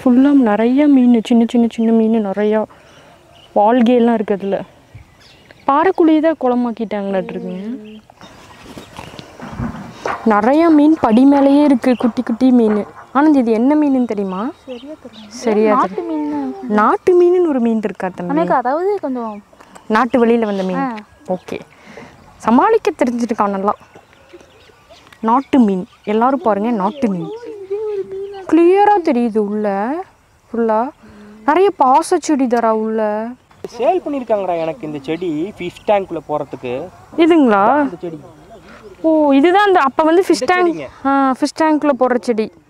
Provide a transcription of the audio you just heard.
ஃபுல்லாக நிறைய மீன் சின்ன சின்ன சின்ன மீன் நிறையா வால்கேலாம் இருக்குது அதில் பாறைக்குழியை தான் குளமாக்கிட்டாங்களாட்ருக்குங்க நிறையா மீன் படி மேலேயே இருக்குது குட்டி குட்டி மீன் ஆனந்த் இது என்ன மீனுன்னு தெரியுமா சரியா தெரியல சரியா நாட்டு மீன் நாட்டு மீனுன்னு ஒரு மீன் இருக்கா தம்பி எனக்கு அதாவது கொஞ்சம் நாட்டு வெளியில் வந்த மீன் ஓகே சமாளிக்க தெரிஞ்சிருக்கான் நல்லா நாட்டு மீன் எல்லாரும் பாருங்க நாட்டு மீன் கிளியராக தெரியுது உள்ள ஃபுல்லாக நிறைய பாச செடி தரா உள்ள சேல் பண்ணியிருக்காங்கடா எனக்கு இந்த செடி ஃபிஷ் டேங்க்குள்ளே போகிறதுக்கு இதுங்களா இந்த செடி ஓ இதுதான் அந்த அப்போ வந்து ஃபிஷ் டேங்க் செடிங்க. ஆ ஃபிஷ் டேங்க்கில் போடுற செடி